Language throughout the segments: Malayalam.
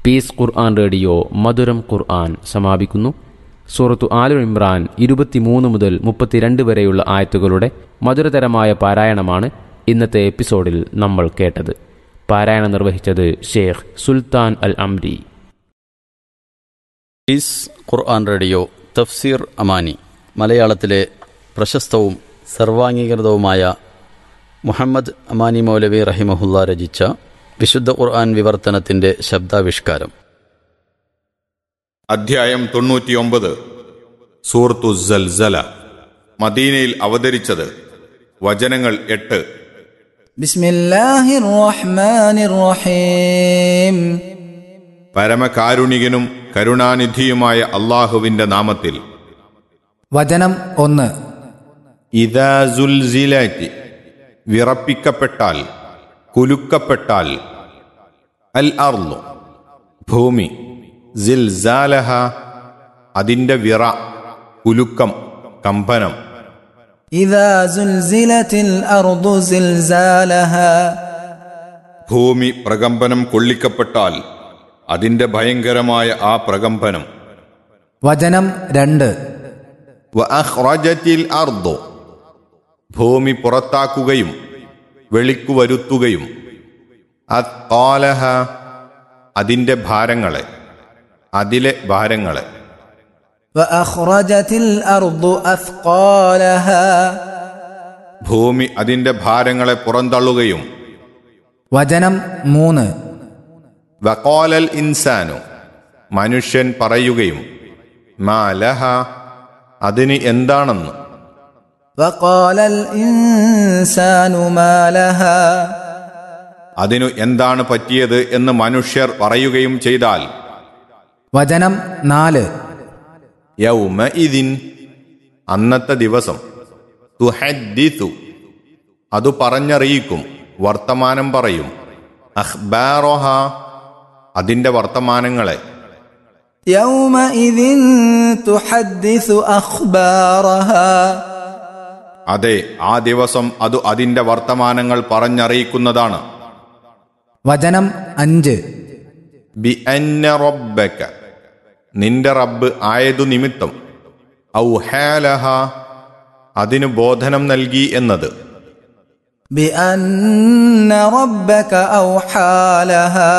പീസ് ഖുർആൻ റേഡിയോ മധുരം ഖുർആൻ സമാപിക്കുന്നു സൂറത്തു ആലു ഇമ്രാൻ ഇരുപത്തിമൂന്ന് മുതൽ മുപ്പത്തിരണ്ട് വരെയുള്ള ആയത്തുകളുടെ മധുരതരമായ പാരായണമാണ് ഇന്നത്തെ എപ്പിസോഡിൽ നമ്മൾ കേട്ടത് പാരായണം നിർവഹിച്ചത് ഷേഖ് സുൽത്താൻ അൽ അംരി ഈസ് ഖുർആൻ റേഡിയോ തഫ്സീർ അമാനി മലയാളത്തിലെ പ്രശസ്തവും സർവാംഗീകൃതവുമായ മുഹമ്മദ് അമാനി മൗലവി റഹിമഹുല്ല രചിച്ച വിശുദ്ധ ഖുർആൻ വിവർത്തനത്തിന്റെ ശബ്ദാവിഷ്കാരം അധ്യായം തൊണ്ണൂറ്റിയൊമ്പത് സൂറത്തു സൽസല മദീനയിൽ അവതരിച്ചത് വചനങ്ങൾ എട്ട് بسم الله الرحمن الرحيم പരമകാരുണികനും കരുണാനിധിയുമായ അള്ളാഹുവിന്റെ നാമത്തിൽ വചനം ഒന്ന് ഇദാ സുൽസിലാറ്റി വിറപ്പിക്കപ്പെട്ടാൽ കുലുക്കപ്പെട്ടാൽ അൽ അർലു ഭൂമി സിൽസാലഹ അതിന്റെ വിറ കുലുക്കം കമ്പനം إذا زلزلت الأرض زلزالها ഭൂമി പ്രകമ്പനം കൊള്ളിക്കപ്പെട്ടാൽ അതിന്റെ ഭയങ്കരമായ ആ പ്രകമ്പനം വചനം രണ്ട് വഅഖ്റജത്തിൽ അർദു ഭൂമി പുറത്താക്കുകയും വെളിക്കു വരുത്തുകയും അത്കാലഹ അതിന്റെ ഭാരങ്ങളെ അതിലെ ഭാരങ്ങളെ وأخرجت الأرض أثقالها ഭൂമി അതിന്റെ ഭാരങ്ങളെ പുറന്തള്ളുകയും വചനം മൂന്ന് വക്കോലൽ ഇൻസാനു മനുഷ്യൻ പറയുകയും മാലഹ അതിന് എന്താണെന്ന് وقال الإنسان ما لها അതിനു എന്താണ് പറ്റിയത് എന്ന് മനുഷ്യർ പറയുകയും ചെയ്താൽ വചനം നാല് യൗമ ഇതിൻ അന്നത്തെ ദിവസം തുഹദ്ദിതു അത് പറഞ്ഞറിയിക്കും വർത്തമാനം പറയും അഖ്ബാറോഹ അതിന്റെ വർത്തമാനങ്ങളെ يومئذ تحدث أخبارها അതെ ആ ദിവസം അത് അതിന്റെ വർത്തമാനങ്ങൾ പറഞ്ഞറിയിക്കുന്നതാണ് വചനം അഞ്ച് ബി അന്ന റബ്ബക നിന്റെ റബ്ബ് ആയതു നിമിത്തം ഔഹാലഹ അതിനു ബോധനം നൽകി എന്നത് بأن ربك أوحى لها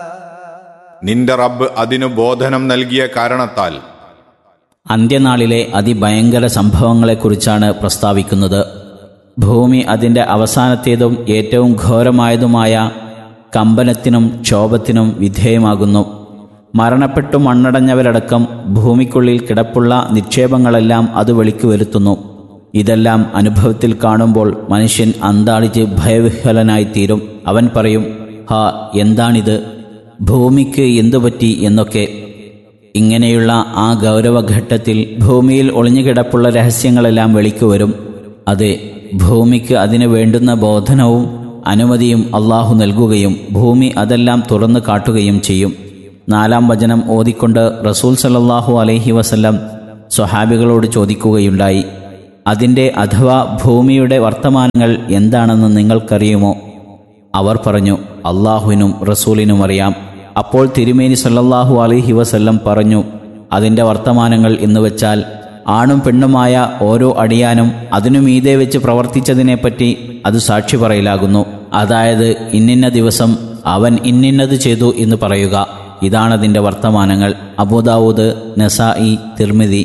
നിന്റെ റബ്ബ് അതിനു ബോധനം നൽകിയ കാരണത്താൽ അന്ത്യനാളിലെ അതിഭയങ്കര സംഭവങ്ങളെക്കുറിച്ചാണ് പ്രസ്താവിക്കുന്നത് ഭൂമി അതിൻ്റെ അവസാനത്തേതും ഏറ്റവും ഘോരമായതുമായ കമ്പനത്തിനും ക്ഷോഭത്തിനും വിധേയമാകുന്നു മരണപ്പെട്ടു മണ്ണടഞ്ഞവരടക്കം ഭൂമിക്കുള്ളിൽ കിടപ്പുള്ള നിക്ഷേപങ്ങളെല്ലാം അത് വെളിക്കു വരുത്തുന്നു ഇതെല്ലാം അനുഭവത്തിൽ കാണുമ്പോൾ മനുഷ്യൻ അന്താളിച്ച് ഭയവിഹ്വലനായിത്തീരും അവൻ പറയും ഹാ എന്താണിത് ഭൂമിക്ക് എന്തുപറ്റി എന്നൊക്കെ ഇങ്ങനെയുള്ള ആ ഗൗരവഘട്ടത്തിൽ ഭൂമിയിൽ ഒളിഞ്ഞുകിടപ്പുള്ള രഹസ്യങ്ങളെല്ലാം വെളിക്കു വരും അതെ ഭൂമിക്ക് അതിന് വേണ്ടുന്ന ബോധനവും അനുമതിയും അള്ളാഹു നൽകുകയും ഭൂമി അതെല്ലാം തുറന്നു കാട്ടുകയും ചെയ്യും നാലാം വചനം ഓതിക്കൊണ്ട് റസൂൽ സല്ലല്ലാഹു അലൈഹി വസല്ലം സ്വഹാബികളോട് ചോദിക്കുകയുണ്ടായി അതിൻ്റെ അഥവാ ഭൂമിയുടെ വർത്തമാനങ്ങൾ എന്താണെന്ന് നിങ്ങൾക്കറിയുമോ അവർ പറഞ്ഞു അള്ളാഹുവിനും റസൂലിനും അറിയാം അപ്പോൾ തിരുമേനി സല്ലല്ലാഹു അലൈഹി വസല്ലം പറഞ്ഞു അതിൻ്റെ വർത്തമാനങ്ങൾ എന്ന് വെച്ചാൽ ആണും പെണ്ണുമായ ഓരോ അടിയാനും അതിനു മീതെ വെച്ച് പ്രവർത്തിച്ചതിനെപ്പറ്റി അത് സാക്ഷി പറയലാകുന്നു അതായത് ഇന്നിന്ന ദിവസം അവൻ ഇന്നിന്നത് ചെയ്തു എന്ന് പറയുക ഇതാണതിൻ്റെ വർത്തമാനങ്ങൾ അബൂദാവൂദ് നസായി തിർമിതി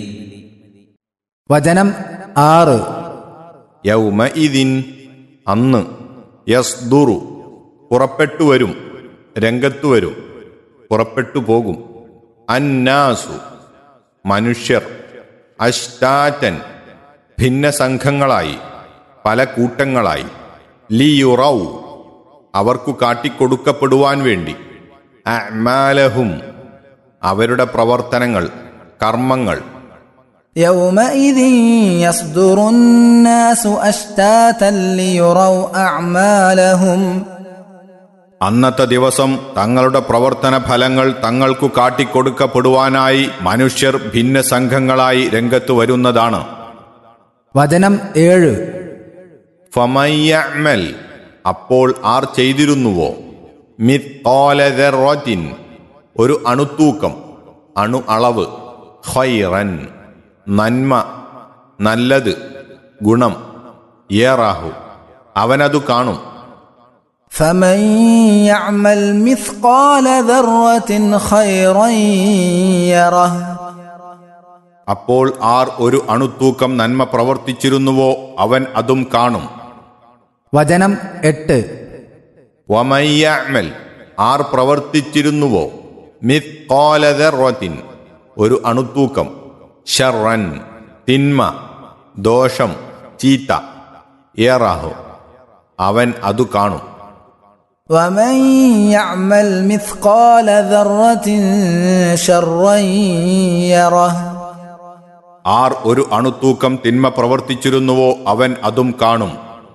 വചനം ആറ് യൗമ ഇതിൻ അന്ന് യസ്ദുറു പുറപ്പെട്ടു വരും രംഗത്തു വരും പുറപ്പെട്ടു പോകും അന്നാസു മനുഷ്യർ അഷ്ടാറ്റൻ ഭിന്ന സംഘങ്ങളായി പല കൂട്ടങ്ങളായി ലിയുറൗ അവർക്കു കാട്ടിക്കൊടുക്കപ്പെടുവാൻ വേണ്ടി അമാലഹും അവരുടെ പ്രവർത്തനങ്ങൾ കർമ്മങ്ങൾ يومئذ يصدر الناس أشتاتا ليروا أعمالهم അന്നത്തെ ദിവസം തങ്ങളുടെ പ്രവർത്തന ഫലങ്ങൾ തങ്ങൾക്കു കാട്ടിക്കൊടുക്കപ്പെടുവാനായി മനുഷ്യർ ഭിന്ന സംഘങ്ങളായി രംഗത്ത് വരുന്നതാണ് വചനം ഏഴ് ഫമയ്യമൽ അപ്പോൾ ആർ ചെയ്തിരുന്നുവോ മിത്തോലതിൻ ഒരു അണുത്തൂക്കം അണു അളവ് ഖൈറൻ നന്മ നല്ലത് ഗുണം യേറാഹു അവനതു കാണും فمن يعمل مثقال ذرة خيرا يره അപ്പോൾ ആർ ഒരു അണുത്തൂക്കം നന്മ പ്രവർത്തിച്ചിരുന്നുവോ അവൻ അതും കാണും വചനം എട്ട് വമയ്യമൽ ആർ പ്രവർത്തിച്ചിരുന്നുവോ മിത്കോലതറത്തിൻ ഒരു അണുത്തൂക്കം ഷർറൻ തിന്മ ദോഷം ചീത്ത ഏറാഹു അവൻ അതു കാണും ومن يعمل مثقال ذرة شرا يره ആർ ഒരു അണുത്തൂക്കം തിന്മ പ്രവർത്തിച്ചിരുന്നുവോ അവൻ അതും കാണും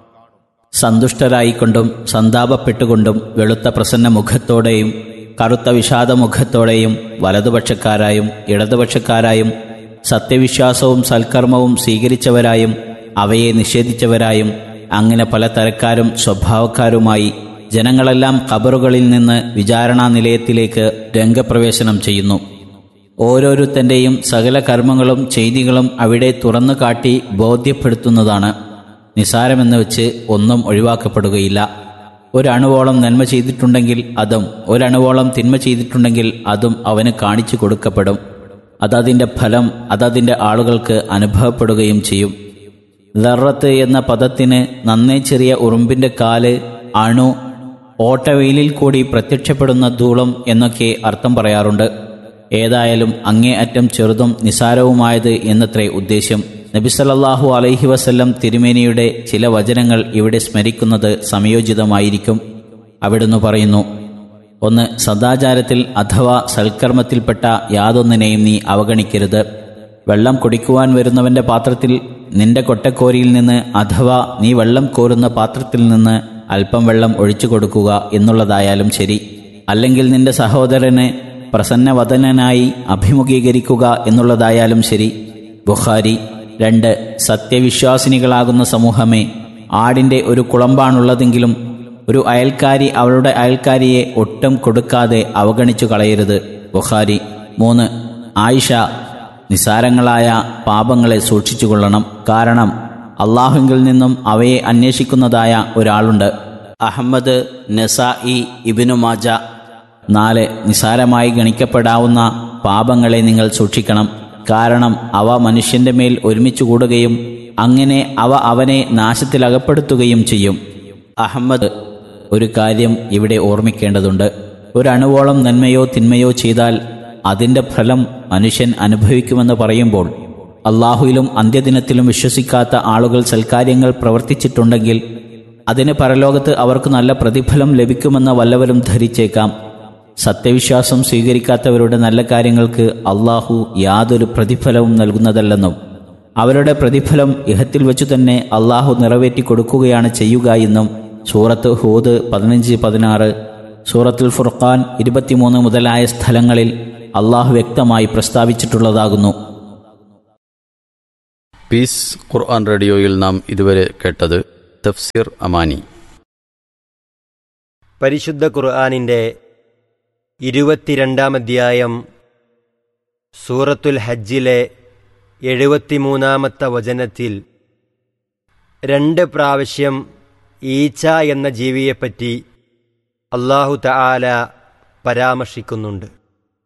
സന്തുഷ്ടരായിക്കൊണ്ടും സന്താപപ്പെട്ടുകൊണ്ടും വെളുത്ത പ്രസന്ന മുഖത്തോടെയും കറുത്ത വിഷാദമുഖത്തോടെയും വലതുപക്ഷക്കാരായും ഇടതുപക്ഷക്കാരായും സത്യവിശ്വാസവും സൽക്കർമ്മവും സ്വീകരിച്ചവരായും അവയെ നിഷേധിച്ചവരായും അങ്ങനെ പല തരക്കാരും സ്വഭാവക്കാരുമായി ജനങ്ങളെല്ലാം ഖബറുകളിൽ നിന്ന് വിചാരണാ നിലയത്തിലേക്ക് രംഗപ്രവേശനം ചെയ്യുന്നു ഓരോരുത്തൻ്റെയും സകല കർമ്മങ്ങളും ചെയ്തികളും അവിടെ തുറന്നു കാട്ടി ബോധ്യപ്പെടുത്തുന്നതാണ് നിസാരമെന്ന് വെച്ച് ഒന്നും ഒഴിവാക്കപ്പെടുകയില്ല ഒരണുവോളം നന്മ ചെയ്തിട്ടുണ്ടെങ്കിൽ അതും ഒരണുവോളം തിന്മ ചെയ്തിട്ടുണ്ടെങ്കിൽ അതും അവന് കാണിച്ചു കൊടുക്കപ്പെടും അതതിൻ്റെ ഫലം അതതിൻ്റെ ആളുകൾക്ക് അനുഭവപ്പെടുകയും ചെയ്യും ദറത്ത് എന്ന പദത്തിന് നന്നേ ചെറിയ ഉറുമ്പിൻ്റെ കാല് അണു ഓട്ടവെയിലിൽ കൂടി പ്രത്യക്ഷപ്പെടുന്ന ധൂളം എന്നൊക്കെ അർത്ഥം പറയാറുണ്ട് ഏതായാലും അങ്ങേ അറ്റം ചെറുതും നിസാരവുമായത് എന്നത്രേ ഉദ്ദേശ്യം നബിസലല്ലാഹു അലൈഹി വസല്ലം തിരുമേനിയുടെ ചില വചനങ്ങൾ ഇവിടെ സ്മരിക്കുന്നത് സംയോജിതമായിരിക്കും അവിടുന്ന് പറയുന്നു ഒന്ന് സദാചാരത്തിൽ അഥവാ സൽക്കർമ്മത്തിൽപ്പെട്ട യാതൊന്നിനെയും നീ അവഗണിക്കരുത് വെള്ളം കുടിക്കുവാൻ വരുന്നവന്റെ പാത്രത്തിൽ നിന്റെ കൊട്ടക്കോരിയിൽ നിന്ന് അഥവാ നീ വെള്ളം കോരുന്ന പാത്രത്തിൽ നിന്ന് അല്പം വെള്ളം ഒഴിച്ചു കൊടുക്കുക എന്നുള്ളതായാലും ശരി അല്ലെങ്കിൽ നിന്റെ സഹോദരനെ പ്രസന്നവദനായി അഭിമുഖീകരിക്കുക എന്നുള്ളതായാലും ശരി ബുഖാരി രണ്ട് സത്യവിശ്വാസിനികളാകുന്ന സമൂഹമേ ആടിൻ്റെ ഒരു കുളമ്പാണുള്ളതെങ്കിലും ഒരു അയൽക്കാരി അവളുടെ അയൽക്കാരിയെ ഒട്ടും കൊടുക്കാതെ അവഗണിച്ചു കളയരുത് ബുഖാരി മൂന്ന് ആയിഷ നിസാരങ്ങളായ പാപങ്ങളെ സൂക്ഷിച്ചുകൊള്ളണം കാരണം അള്ളാഹുവിൽ നിന്നും അവയെ അന്വേഷിക്കുന്നതായ ഒരാളുണ്ട് അഹമ്മദ് നസായി ഇബിനു മാജ നാല് നിസാരമായി ഗണിക്കപ്പെടാവുന്ന പാപങ്ങളെ നിങ്ങൾ സൂക്ഷിക്കണം കാരണം അവ മനുഷ്യന്റെ മേൽ ഒരുമിച്ച് കൂടുകയും അങ്ങനെ അവ അവനെ നാശത്തിലകപ്പെടുത്തുകയും ചെയ്യും അഹമ്മദ് ഒരു കാര്യം ഇവിടെ ഓർമ്മിക്കേണ്ടതുണ്ട് ഒരണുവോളം നന്മയോ തിന്മയോ ചെയ്താൽ അതിൻ്റെ ഫലം മനുഷ്യൻ അനുഭവിക്കുമെന്ന് പറയുമ്പോൾ അള്ളാഹുവിലും അന്ത്യദിനത്തിലും വിശ്വസിക്കാത്ത ആളുകൾ സൽക്കാര്യങ്ങൾ പ്രവർത്തിച്ചിട്ടുണ്ടെങ്കിൽ അതിന് പരലോകത്ത് അവർക്ക് നല്ല പ്രതിഫലം ലഭിക്കുമെന്ന് വല്ലവരും ധരിച്ചേക്കാം സത്യവിശ്വാസം സ്വീകരിക്കാത്തവരുടെ നല്ല കാര്യങ്ങൾക്ക് അള്ളാഹു യാതൊരു പ്രതിഫലവും നൽകുന്നതല്ലെന്നും അവരുടെ പ്രതിഫലം ഇഹത്തിൽ വെച്ചു തന്നെ അള്ളാഹു നിറവേറ്റി കൊടുക്കുകയാണ് ചെയ്യുക എന്നും സൂറത്ത് ഹൂദ് പതിനഞ്ച് പതിനാറ് സൂറത്തുൽ ഫുർഖാൻ ഇരുപത്തിമൂന്ന് മുതലായ സ്ഥലങ്ങളിൽ അള്ളാഹു വ്യക്തമായി പ്രസ്താവിച്ചിട്ടുള്ളതാകുന്നു പീസ് ഖുർആൻ റേഡിയോയിൽ നാം ഇതുവരെ കേട്ടത് തഫ്സീർ അമാനി പരിശുദ്ധ ഖുർആാനിൻ്റെ ഇരുപത്തിരണ്ടാം അധ്യായം സൂറത്തുൽ ഹജ്ജിലെ എഴുപത്തിമൂന്നാമത്തെ വചനത്തിൽ രണ്ട് പ്രാവശ്യം ഈച്ച എന്ന ജീവിയെപ്പറ്റി അള്ളാഹു തആല പരാമർശിക്കുന്നുണ്ട്